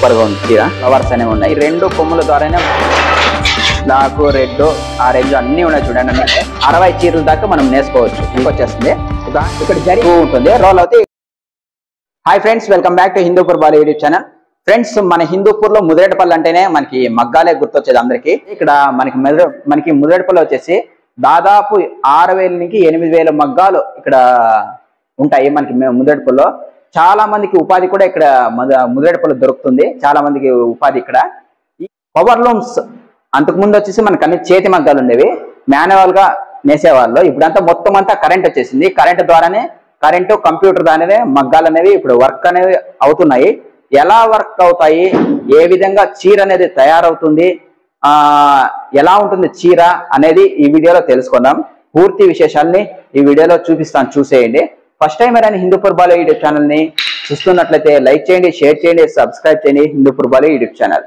Super గా ఉంది చీర ఫ్లవర్స్ అనేవి ఉన్నాయి ఈ రెండు కొమ్ముల ద్వారానే బ్లాక్ రెడ్ ఆరెంజ్ అన్ని ఉన్నాయి చూడండి అంటే అరవై చీరల దాకా మనం నేసుకోవచ్చు వచ్చేస్తుంది ఇక- ఇక్కడ జరి ఉంటుంది రోల్ అవుతే hi friends welcome back to Hindupur Bali YouTube channel friends మన హిందూపూర్ లో ముదిరేటపల్లి అంటేనే మనకి మగ్గాలే గుర్తొచ్చేది అందరికి ఇక్కడ మనకి మెద- మనకి ముదిరేటపల్లి వచ్చేసి దాదాపు ఆరు వేల నుంచి ఎనిమిది వేల మగ్గాలు ఇక్కడ ఉంటాయి మనకి మే- ముదిరేటపల్లిలో చాలా మందికి ఉపాధి కూడా ఇక్కడ మద- ముదిరేటపల్లి దొరుకుతుంది చాలా మందికి ఉపాధి ఇక్కడ ఈ పవర్ లూమ్స్ అంతకు ముందు వచ్చేసి మనకు అన్ని చేతి మగ్గాలు ఉండేవి మాన్యువల్ గా నేసేవాళ్ళు ఇప్పుడంతా మొత్తం అంతా కరెంట్ వచ్చేసింది కరెంట్ ద్వారానే కరెంటు కంప్యూటర్ దానినే మగ్గాలు అనేవి ఇప్పుడు వర్క్ అనేవి అవుతున్నాయి ఎలా వర్క్ అవుతాయి ఏ విధంగా చీర అనేది తయారవుతుంది ఆ ఎలా ఉంటుంది చీర అనేది ఈ వీడియోలో తెలుసుకుందాం పూర్తి విశేషాల్ని ఈ వీడియోలో చూపిస్తాను చూసేయండి ఫస్ట్ టైం ఏదైనా హిందూపూర్ బాలు యూట్యూబ్ ఛానల్ ని చూస్తున్నట్లయితే లైక్ చేయండి షేర్ చేయండి సబ్స్క్రైబ్ చేయండి హిందూపూర్ బాలు యూట్యూబ్ ఛానల్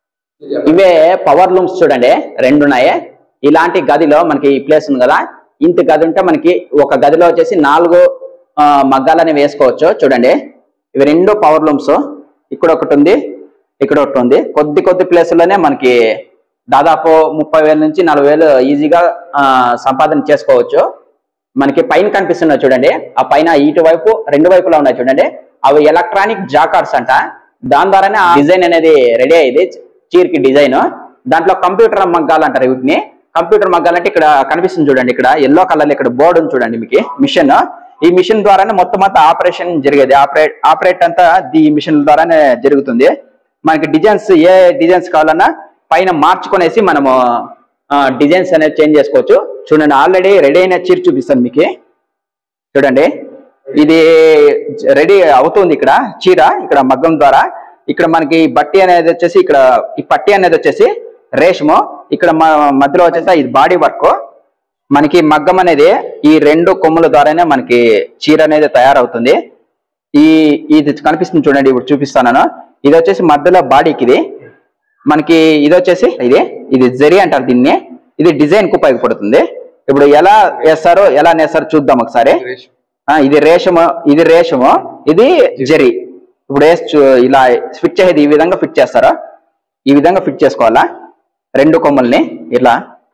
ఇవే పవర్ లూమ్స్ చూడండి రెండు ఉన్నాయి ఇలాంటి గదిలో మనకి ఈ ప్లేస్ ఉంది కదా ఇంత గది ఉంటే మనకి ఒక గదిలో వచ్చేసి నాలుగు ఆ, మగ్గాలని వేసుకోవచ్చు చూడండి ఇవి రెండు పవర్ లూమ్స్ ఇక్కడ ఒకటి ఉంది ఇక్కడ ఒకటి ఉంది కొద్ది కొద్ది ప్లేసుల్లోనే మనకి దాదాపు ముప్పై వేల నుంచి నలభై వేలు ఈజీగా ఆ, సంపాదన చేసుకోవచ్చు మనకి పైన కనిపిస్తున్నాయి చూడండి ఆ పైన ఇటు వైపు రెండు వైపులా ఉన్నాయి చూడండి అవి ఎలక్ట్రానిక్ జాకార్స్ అంట దాని ద్వారానే ఆ డిజైన్ అనేది రెడీ అయ్యింది చీరకి డిజైన్ దాంట్లో కంప్యూటర్ మగ్గాలు అంటారు వీటిని కంప్యూటర్ మగ్గాలంటే ఇక్కడ కనిపిస్తుంది చూడండి ఇక్కడ ఎల్లో కలర్ ఇక్కడ బోర్డు ఉంది చూడండి మీకు మిషన్ ఈ మిషన్ ద్వారానే మొత్తం అంతా ఆపరేషన్ జరిగేది ఆపరేట్ ఆపరేట్ అంతా ఈ మిషన్ ద్వారానే జరుగుతుంది మనకి డిజైన్స్ ఏ డిజైన్స్ కావాలన్నా పైన మార్చుకునేసి మనము డిజైన్స్ అనేది చేంజ్ చేసుకోవచ్చు చూడండి ఆల్రెడీ రెడీ అయిన చీర చూపిస్తాను మీకు చూడండి ఇది రెడీ అవుతుంది ఇక్కడ చీర ఇక్కడ మగ్గం ద్వారా ఇక్కడ మనకి ఈ బట్టి అనేది వచ్చేసి ఇక్కడ ఈ పట్టి అనేది వచ్చేసి రేషము ఇక్కడ మ- మధ్యలో వచ్చేసి ఇది బాడీ వర్క్ మనకి మగ్గం అనేది ఈ రెండు కొమ్ముల ద్వారానే మనకి చీర అనేది తయారవుతుంది ఈ ఇది కనిపిస్తుంది చూడండి ఇప్పుడు చూపిస్తాను ఇది వచ్చేసి మధ్యలో బాడీకి ఇది మనకి ఇది వచ్చేసి ఇది ఇది జరి అంటారు దీన్ని ఇది డిజైన్ కు ఉపయోగపడుతుంది ఇప్పుడు ఎలా వేస్తారో ఎలా నేస్తారో చూద్దాం ఒకసారి ఆ, ఇది రేషము ఇది రేషము ఇది జరి ఇప్పుడు వేసి చూ- ఇలా ఫిట్ చేసేది ఈ విధంగా ఫిట్ చేస్తారా ఈ విధంగా ఫిట్ చేసుకోవాలా రెండు కొమ్మల్ని ఇట్లా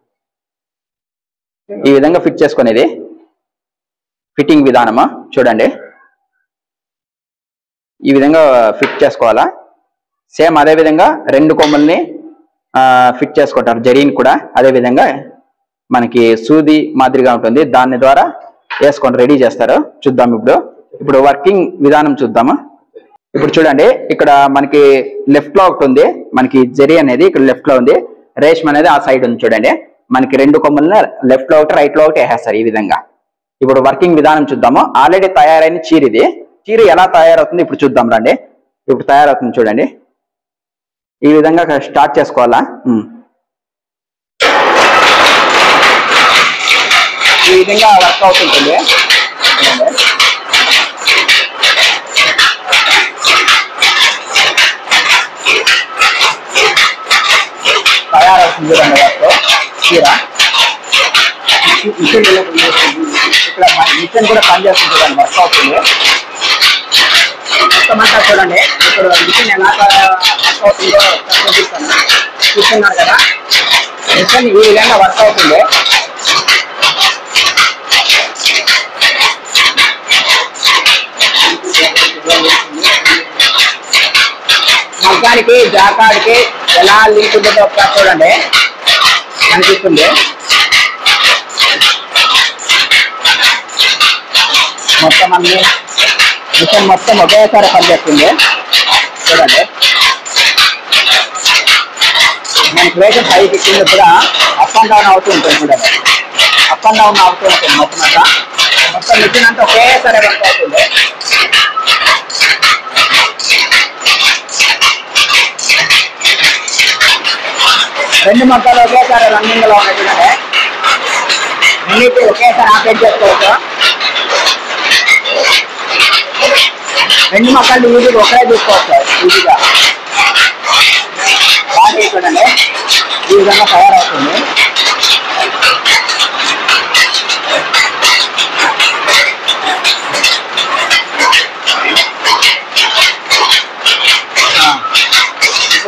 ఈ విధంగా ఫిట్ చేసుకునేది ఫిట్టింగ్ విధానము చూడండి ఈ విధంగా ఫిట్ చేసుకోవాలా సేమ్ అదే విధంగా రెండు కొమ్మల్ని ఫిట్ చేసుకుంటారు జరీని కూడా అదే విధంగా మనకి సూది మాదిరిగా ఉంటుంది దాని ద్వారా వేసుకొని రెడీ చేస్తారు చూద్దాం ఇప్పుడు ఇప్పుడు వర్కింగ్ విధానం చూద్దాము ఇప్పుడు చూడండి ఇక్కడ మనకి లెఫ్ట్ లో ఒకటి ఉంది మనకి జరీ అనేది ఇక్కడ లెఫ్ట్ లో ఉంది రేష్మ అనేది ఆ సైడ్ ఉంది చూడండి మనకి రెండు కొమ్మల్ని లెఫ్ట్ లో ఒకటి రైట్ లో ఒకటి వేసేస్తారు ఈ విధంగా ఇప్పుడు వర్కింగ్ విధానం చూద్దాము ఆల్రెడీ తయారైన చీర ఇది చీర ఎలా తయారవుతుంది ఇప్పుడు చూద్దాం రండి ఇప్పుడు తయారవుతుంది చూడండి ఈ విధంగా స్టార్ట్ చేసుకోవాలా ఉమ్. ఈ విధంగా వర్క్ అవుతుంటుంది చూడండి. తయారవుతుంది చూడండి వర్క్ చీర మిషన్ ఇక్కడ మిషన్ కూడా పనిచేస్తుంది చూడండి వర్క్ అవుతుంది మొత్తం అంతా చూడండి ఇప్పుడు మిషన్ ఎలా వర్క్ అవుతుందో చూపిస్తాను చూస్తున్నారు కదా మిషన్ ఈ విధంగా వర్క్ అవుతుంది మగ్గానికి జాకాడికి ఎలా లింక్ ఉంటుందో ఒకసారి చూడండి కనిపిస్తుంది మొత్తం అన్ని మిషన్ మొత్తం ఒకేసారి పనిచేస్తుంది చూడండి మనకి రేషన్ పైకి కింద కూడా అప్ అండ్ డౌన్ అవుతూ ఉంటుంది చూడండి అప్ అండ్ డౌన్ అవుతూ ఉంటుంది మొత్తం అంతా మొత్తం మిషన్ అంతా ఒకేసారి వర్క్ అవుతుంది రెండు మొక్కలు ఒకేసారి రన్నింగ్ లో ఉన్నాయి చూడండి రెండింటి ఒకేసారి ఆపరేట్ చేసుకోవచ్చు రెండు మొక్కలు ఈజీగా ఒకరే చూసుకోవచ్చు ఈజీగా బాడీ చూడండి ఈ విధంగా తయారవుతుంది ఆ.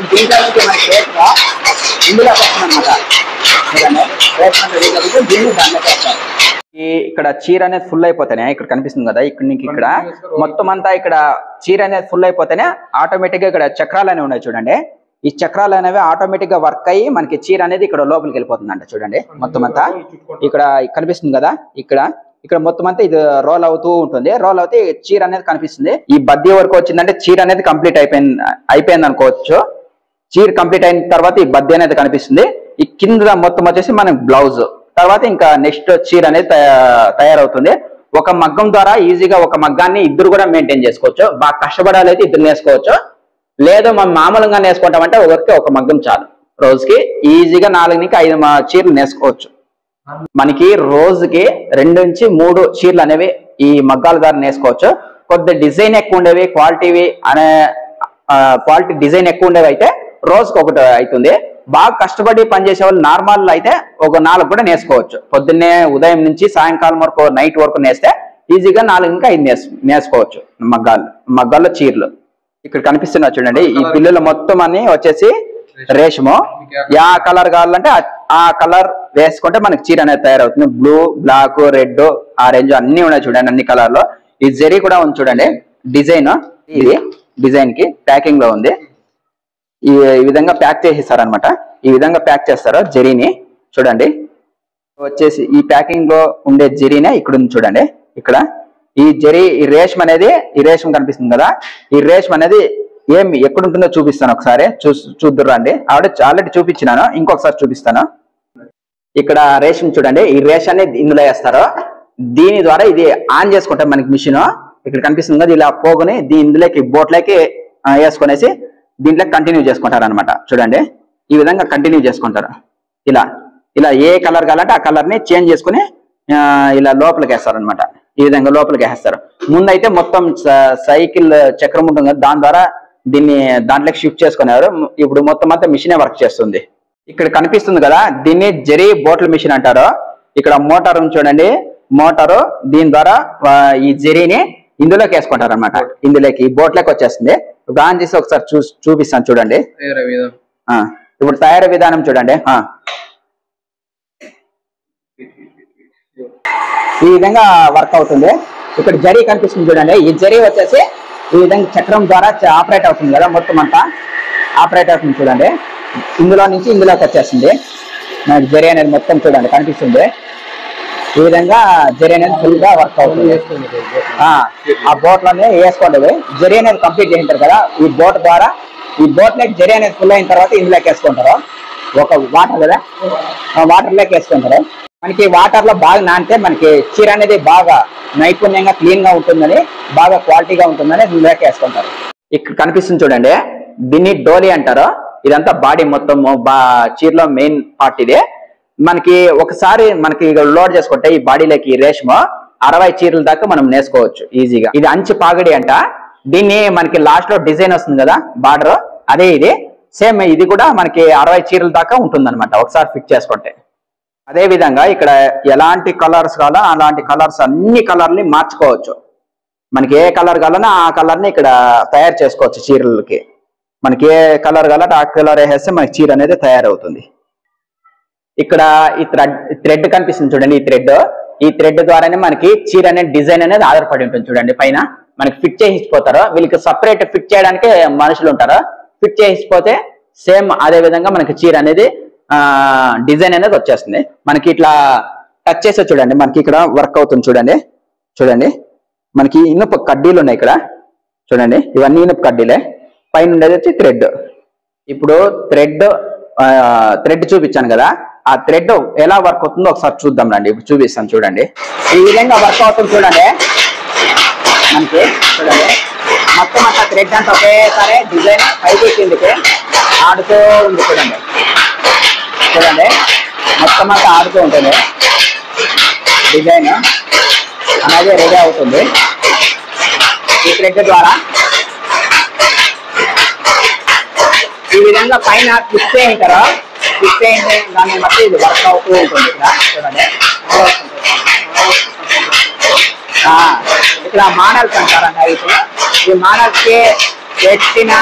దీంట్లో నుంచి మనకి రేట్గా ఇందులో వస్తుందన్నమాట చూడండి రేట్ అంటే దీంట్లో నుంచి దీన్ని దాంట్లో వేస్తారు ఈ ఇక్కడ చీర అనేది ఫుల్ అయిపోతేనే ఇక్కడ కనిపిస్తుంది కదా ఇక్కడ నీకు ఇక్కడ మొత్తం అంతా ఇక్కడ చీర అనేది ఫుల్ అయిపోతేనే ఆటోమేటిక్ గా ఇక్కడ చక్రాలు అనేవి ఉన్నాయి చూడండి ఈ చక్రాలు అనేవి ఆటోమేటిక్ గా వర్క్ అయ్యి మనకి చీర అనేది ఇక్కడ లోపలికి వెళ్ళిపోతుంది అంట చూడండి మొత్తం అంతా ఇక్కడ కనిపిస్తుంది కదా ఇక్కడ ఇక్కడ మొత్తం అంతా ఇది రోల్ అవుతూ ఉంటుంది రోల్ అవుతే చీర అనేది కనిపిస్తుంది ఈ బద్దీ వరకు వచ్చిందంటే చీర అనేది కంప్లీట్ అయిపోయింది అయిపోయింది అనుకోవచ్చు చీర కంప్లీట్ అయిన తర్వాత ఈ బద్దీ అనేది కనిపిస్తుంది ఈ కింద మొత్తం వచ్చేసి మనకి బ్లౌజ్ తర్వాత ఇంకా నెక్స్ట్ చీర అనేది తయా- తయారవుతుంది ఒక మగ్గం ద్వారా ఈజీగా ఒక మగ్గాన్ని ఇద్దరు కూడా మెయింటైన్ చేసుకోవచ్చు బాగా కష్టపడాలి అయితే ఇద్దరు నేసుకోవచ్చు లేదు మనం మామూలుగా నేసుకుంటామంటే ఒకరికి ఒక మగ్గం చాలు రోజుకి ఈజీగా నాలుగు నుంచి ఐదు మా చీరలు నేసుకోవచ్చు మనకి రోజుకి రెండు నుంచి మూడు చీరలు అనేవి ఈ మగ్గాల ద్వారా నేసుకోవచ్చు కొద్ది డిజైన్ ఎక్కువ ఉండేవి క్వాలిటీవి అనే క్వాలిటీ డిజైన్ ఎక్కువ ఉండేవి అయితే రోజుకి ఒకటి అవుతుంది బాగా కష్టపడి పనిచేసే వాళ్ళు నార్మల్ అయితే ఒక నాలుగు కూడా నేసుకోవచ్చు పొద్దున్నే ఉదయం నుంచి సాయంకాలం వరకు నైట్ వరకు నేస్తే ఈజీగా నాలుగు ఇంకా ఐదు నేస్ నేసుకోవచ్చు మగ్గాలు మగ్గాల్లో చీరలు ఇక్కడ కనిపిస్తున్నా చూడండి ఈ పిల్లులు మొత్తం అన్ని వచ్చేసి రేషము యా కలర్ కావాలంటే ఆ- ఆ కలర్ వేసుకుంటే మనకి చీర అనేది తయారవుతుంది బ్లూ బ్లాక్ రెడ్ ఆరెంజ్ అన్ని ఉన్నాయి చూడండి అన్ని కలర్ లో ఈ జెరీ కూడా ఉంది చూడండి డిజైన్ ఇది డిజైన్ కి ప్యాకింగ్ లో ఉంది ఈ ఈ విధంగా ప్యాక్ చేసిస్తారనమాట ఈ విధంగా ప్యాక్ చేస్తారు జెరీని చూడండి వచ్చేసి ఈ ప్యాకింగ్ లో ఉండే జెరీనే ఇక్కడ ఉంది చూడండి ఇక్కడ ఈ జెరీ ఈ రేషం అనేది ఈ రేషం కనిపిస్తుంది కదా ఈ రేషం అనేది ఏం ఎక్కడ ఉంటుందో చూపిస్తాను ఒకసారి చూ చూద్దురు రండి ఆవిడ ఆల్రెడీ చూపించినాను ఇంకొకసారి చూపిస్తాను ఇక్కడ రేషన్ చూడండి ఈ రేషన్ ఇందులో వేస్తారు దీని ద్వారా ఇది ఆన్ చేసుకుంటే మనకి మిషన్ ఇక్కడ కనిపిస్తుంది కదా ఇలా పోగుని దీని ఇందులోకి బోట్లోకి ఆ, వేసుకొనేసి దీంట్లో కంటిన్యూ చేసుకుంటారు అనమాట చూడండి ఈ విధంగా కంటిన్యూ చేసుకుంటారు ఇలా ఇలా ఏ కలర్ కావాలంటే ఆ కలర్ ని చేంజ్ చేసుకుని ఆ, ఇలా లోపలికి వేస్తారు అనమాట ఈ విధంగా లోపలికి వేస్తారు ముందైతే మొత్తం స- సైకిల్ చక్రం ఉంటుంది కదా దాని ద్వారా దీన్ని దాంట్లోకి షిఫ్ట్ చేసుకున్నారు ఇప్పుడు మొత్తం అంతా మిషనే వర్క్ చేస్తుంది ఇక్కడ కనిపిస్తుంది కదా దీన్ని జెరీ బోట్ల మిషన్ అంటారు ఇక్కడ మోటార్ ఉంది చూడండి మోటారు దీని ద్వారా ఆ, ఈ జెరీని ఇందులోకి వేసుకుంటారు అనమాట ఇందులోకి ఈ బోట్లోకి వచ్చేస్తుంది ఇప్పుడు ఆన్ చేసి ఒకసారి చూ చూపిస్తాను చూడండి వేరే విధం ఆ, ఇప్పుడు తయారీ విధానం చూడండి ఆ. ఈ విధంగా వర్క్ అవుతుంది ఇక్కడ జరీ కనిపిస్తుంది చూడండి ఈ జరీ వచ్చేసి ఈ విధంగా చక్రం ద్వారా ఆపరేట్ అవుతుంది కదా మొత్తం అంతా ఆపరేట్ అవుతుంది చూడండి ఇందులో నుంచి ఇందులోకి వచ్చేస్తుంది మనకి జరీ అనేది మొత్తం చూడండి కనిపిస్తుంది ఈ విధంగా జరీ అనేది ఫుల్ గా వర్క్ అవుతుంది ఆ, ఆ బోట్లోనే వేసుకోండి జరీ అనేది కంప్లీట్ చేసింటారు కదా ఈ బోట్ ద్వారా ఈ బోట్ లెక్ జరీ అనేది ఫుల్ అయిన తర్వాత ఇందులోకి వేసుకుంటారు ఒక వాటర్ కదా వాటర్ లోకి వేసుకుంటారు మనకి వాటర్ లో బాగా నానితే మనకి చీర అనేది బాగా నైపుణ్యంగా క్లీన్ గా ఉంటుందని బాగా క్వాలిటీగా ఉంటుందని ఇందులోకి వేసుకుంటారు ఇక్కడ కనిపిస్తుంది చూడండి దీన్ని డోలీ అంటారు ఇదంతా బాడీ మొత్తం బా చీరలో మెయిన్ పార్ట్ ఇదే మనకి ఒకసారి మనకి లోడ్ చేసుకుంటే ఈ బాడీలోకి ఈ రేషము అరవై చీరల దాకా మనం నేసుకోవచ్చు ఈజీగా ఇది అంచు పాగడి అంట దీన్ని మనకి లాస్ట్ లో డిజైన్ వస్తుంది కదా బార్డర్ అదే ఇది సేమ్ ఇది కూడా మనకి అరవై చీరల దాకా ఉంటుంది ఒకసారి ఫిక్స్ చేసుకుంటే అదే విధంగా ఇక్కడ ఎలాంటి కలర్స్ కావాలో అలాంటి కలర్స్ అన్ని కలర్ని మార్చుకోవచ్చు మనకి ఏ కలర్ కావాలన్నా ఆ కలర్ ని ఇక్కడ తయారు చేసుకోవచ్చు చీరలకి మనకి ఏ కలర్ కావాలంటే ఆ కలర్ వేసేస్తే మనకి చీర అనేది తయారవుతుంది ఇక్కడ ఈ థ్రెడ్ థ్రెడ్ కనిపిస్తుంది చూడండి ఈ థ్రెడ్ ఈ థ్రెడ్ ద్వారానే మనకి చీర అనేది డిజైన్ అనేది ఆధారపడి ఉంటుంది చూడండి పైన మనకి ఫిట్ చేసి ఇచ్చిపోతారు వీళ్ళకి సపరేట్ ఫిట్ చేయడానికి మనుషులు ఉంటారు ఫిట్ చేసి ఇచ్చిపోతే సేమ్ అదే విధంగా మనకి చీర అనేది ఆ డిజైన్ అనేది వచ్చేస్తుంది మనకి ఇట్లా టచ్ చేస్తే చూడండి మనకి ఇక్కడ వర్క్ అవుతుంది చూడండి చూడండి మనకి ఇనుప కడ్డీలు ఉన్నాయి ఇక్కడ చూడండి ఇవన్నీ ఇనుప కడ్డీలే పైన ఉండేది వచ్చి థ్రెడ్ ఇప్పుడు థ్రెడ్ థ్రెడ్ చూపించాను కదా ఆ థ్రెడ్ ఎలా వర్క్ అవుతుందో ఒకసారి చూద్దాం రండి ఇప్పుడు చూపిస్తాను చూడండి ఈ విధంగా వర్క్ అవుతుంది చూడండి మనకి చూడండి మొత్తం అంతా థ్రెడ్ అంతా ఒకేసారి డిజైన్ పైకి కిందకి ఆడుతూ ఉంది చూడండి చూడండి మొత్తం అంతా ఆడుతూ ఉంటుంది డిజైన్ అలాగే రెడీ అవుతుంది ఈ థ్రెడ్ ద్వారా ఈ విధంగా పైన క్లిక్ చేయింటారు క్లిక్ చేయండి దాన్ని బట్టి ఇది వర్క్ అవుతూ ఉంటుంది ఇక్కడ చూడండి ఆ, ఇక్కడ మానల్స్ అంటారండి అయితే ఈ మానల్స్ కి పెట్టిన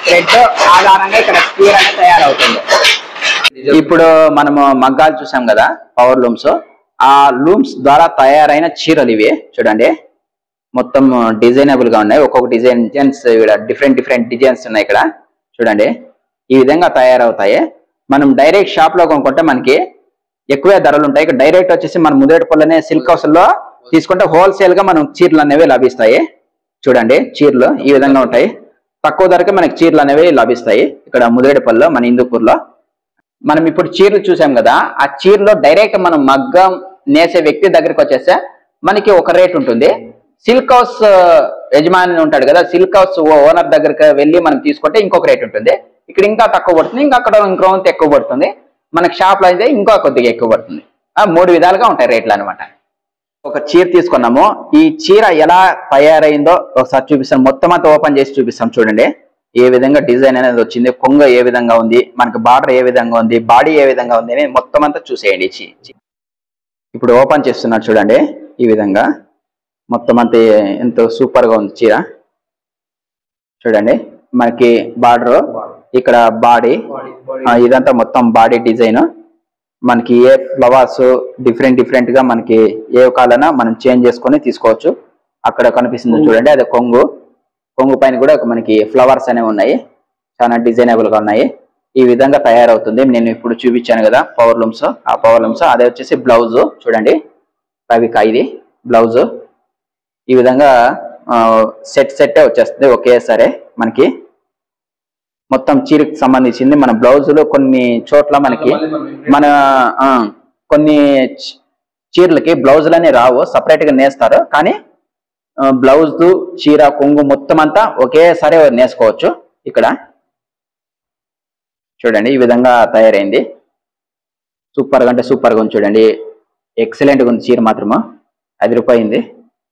థ్రెడ్ ఆధారంగా ఇక్కడ చీర అనేది తయారవుతుంది ఇప్పుడు మనము మగ్గాలు చూసాం కదా పవర్ లూమ్స్ ఆ లూమ్స్ ద్వారా తయారైన చీరలు ఇవి చూడండి మొత్తం డిజైనబుల్ గా ఉన్నాయి ఒక్కొక్క డిజైన్ డిజైన్స్ ఇక్కడ డిఫరెంట్ డిఫరెంట్ డిజైన్స్ ఉన్నాయి ఇక్కడ చూడండి ఈ విధంగా తయారవుతాయి మనం డైరెక్ట్ షాప్ లో కొనుక్కుంటే మనకి ఎక్కువే ధరలు ఉంటాయి ఇక్కడ డైరెక్ట్ వచ్చేసి మన ముదిరేటి పళ్ళనే సిల్క్ హౌస్ లో తీసుకుంటే హోల్సేల్ గా మనం చీరలు అనేవి లభిస్తాయి చూడండి చీరలు ఈ విధంగా ఉంటాయి తక్కువ ధరకే మనకి చీరలు అనేవి లభిస్తాయి ఇక్కడ ముదిరేటిపల్లిలో మన హిందూపూర్లో మనం ఇప్పుడు చీరలు చూసాం కదా ఆ చీరలో డైరెక్ట్ మనం మగ్గం నేసే వ్యక్తి దగ్గరికి వచ్చేస్తే మనకి ఒక రేట్ ఉంటుంది సిల్క్ హౌస్ యజమాని ఉంటాడు కదా సిల్క్ హౌస్ ఓనర్ దగ్గరికి వెళ్ళి మనం తీసుకుంటే ఇంకొక రేట్ ఉంటుంది ఇక్కడ ఇంకా తక్కువ పడుతుంది ఇంకా అక్కడ ఇంకో వంతు ఎక్కువ పడుతుంది మనకి షాప్ లో అయితే ఇంకా కొద్దిగా ఎక్కువ పడుతుంది ఆ మూడు విధాలుగా ఉంటాయి రేట్లు అన్నమాట ఒక చీర తీసుకున్నాము ఈ చీర ఎలా తయారైందో ఒకసారి చూపిస్తాను మొత్తం అంతా ఓపెన్ చేసి చూపిస్తాం చూడండి ఏ విధంగా డిజైన్ అనేది వచ్చింది కొంగ ఏ విధంగా ఉంది మనకి బార్డర్ ఏ విధంగా ఉంది బాడీ ఏ విధంగా ఉంది అని మొత్తం అంతా చూసేయండి ఈ చీ- చీ- ఇప్పుడు ఓపెన్ చేస్తున్నారు చూడండి ఈ విధంగా మొత్తం అంతా ఎంతో సూపర్ గా ఉంది చీర చూడండి మనకి బార్డర్ ఇక్కడ బాడీ ఇదంతా మొత్తం బాడీ డిజైన్ మనకి ఏ ఫ్లవర్స్ డిఫరెంట్ డిఫరెంట్ గా మనకి ఏ కాలనా మనం చేంజ్ చేసుకొని తీసుకోవచ్చు అక్కడ కనిపిస్తుంది చూడండి అది కొంగు కొంగు పైన కూడా మనకి ఫ్లవర్స్ అనేవి ఉన్నాయి చాలా డిజైనబుల్ గా ఉన్నాయి ఈ విధంగా తయారవుతుంది నేను ఇప్పుడు చూపించాను కదా పవర్ లూమ్స్ ఆ పవర్ లూమ్స్ అదే వచ్చేసి బ్లౌజ్ చూడండి రవిక ఇది బ్లౌజ్ ఈ విధంగా సెట్ సెట్టే వచ్చేస్తుంది ఒకేసారి మనకి మొత్తం చీరకు సంబంధించింది మన బ్లౌజులు కొన్ని చోట్ల మనకి మన ఆ, కొన్ని చీ- చీరలకి బ్లౌజులనే రావు సపరేట్ గా నేస్తారు కానీ బ్లౌజ్ చీర కొంగు మొత్తం అంతా ఒకేసారి నేసుకోవచ్చు ఇక్కడ చూడండి ఈ విధంగా తయారైంది సూపర్ గా అంటే సూపర్ గా ఉంది చూడండి ఎక్సలెంట్ గా ఉంది చీర మాత్రము అది రూపాయింది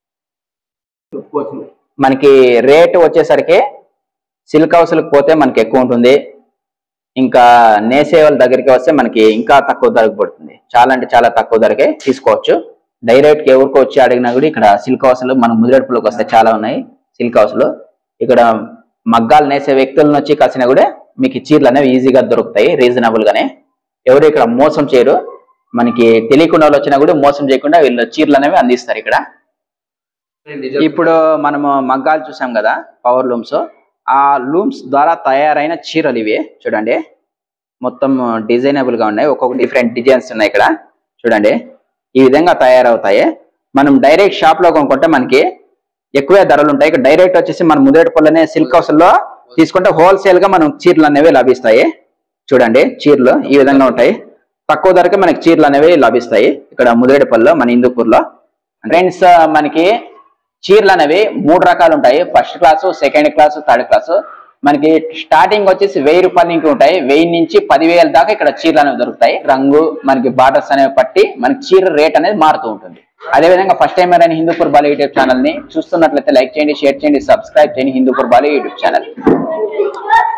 మనకి రేట్ వచ్చేసరికి సిల్క్ హౌస్లకు పోతే మనకి ఎక్కువ ఉంటుంది ఇంకా నేసే వాళ్ళ దగ్గరికి వస్తే మనకి ఇంకా తక్కువ ధరకు పడుతుంది చాలా అంటే చాలా తక్కువ ధరకే తీసుకోవచ్చు డైరెక్ట్ గా ఎవరికో వచ్చి అడిగినా కూడా ఇక్కడ సిల్క్ హౌస్లు మన ముదిరెడుపులోకి వస్తే చాలా ఉన్నాయి సిల్క్ హౌస్లు ఇక్కడ మగ్గాలు నేసే వ్యక్తులను వచ్చి కలిసినా కూడా మీకు ఈ చీరలు అనేవి ఈజీగా దొరుకుతాయి రీజనబుల్ గానే ఎవరు ఇక్కడ మోసం చేయరు మనకి తెలియకుండా వాళ్ళు వచ్చినా కూడా మోసం చేయకుండా వీళ్ళు చీరలు అనేవి అందిస్తారు ఇక్కడ ఇప్పుడు మనము మగ్గాలు చూసాం కదా పవర్ లూమ్స్ ఆ లూమ్స్ ద్వారా తయారైన చీరలు ఇవి చూడండి మొత్తం డిజైనబుల్ గా ఉన్నాయి ఒక్కొక్క డిఫరెంట్ డిజైన్స్ ఉన్నాయి ఇక్కడ చూడండి ఈ విధంగా తయారవుతాయి మనం డైరెక్ట్ షాప్ లో కొనుక్కుంటే మనకి ఎక్కువే ధరలు ఉంటాయి ఇక్కడ డైరెక్ట్ వచ్చేసి మన ముదిరేటి పళ్ళనే సిల్క్ హౌస్ లో తీసుకుంటే హోల్సేల్ గా మనం చీరలు అనేవి లభిస్తాయి చూడండి చీరలు ఈ విధంగా ఉంటాయి తక్కువ ధరకే మనకి చీరలు అనేవి లభిస్తాయి ఇక్కడ ముదిరేటిపల్లిలో మన హిందూపూర్లో ఫ్రెండ్స్ మనకి చీరలు అనేవి మూడు రకాలు ఉంటాయి first class second class third class మనకి స్టార్టింగ్ వచ్చేసి వెయ్యి రూపాయల నుంచి ఉంటాయి వెయ్యి నుంచి పదివేల దాకా ఇక్కడ చీరలు అనేవి దొరుకుతాయి రంగు మనకి బార్డర్స్ అనేవి పట్టి మనకి చీర రేట్ అనేది మారుతూ ఉంటుంది అదే విధంగా ఫస్ట్ టైం అయిన హిందూపూర్ బాలి యూట్యూబ్ ఛానల్ ని చూస్తున్నట్లయితే లైక్ చేయండి షేర్ చేయండి సబ్స్క్రైబ్ చేయండి హిందూపూర్ బాలి యూట్యూబ్ ఛానల్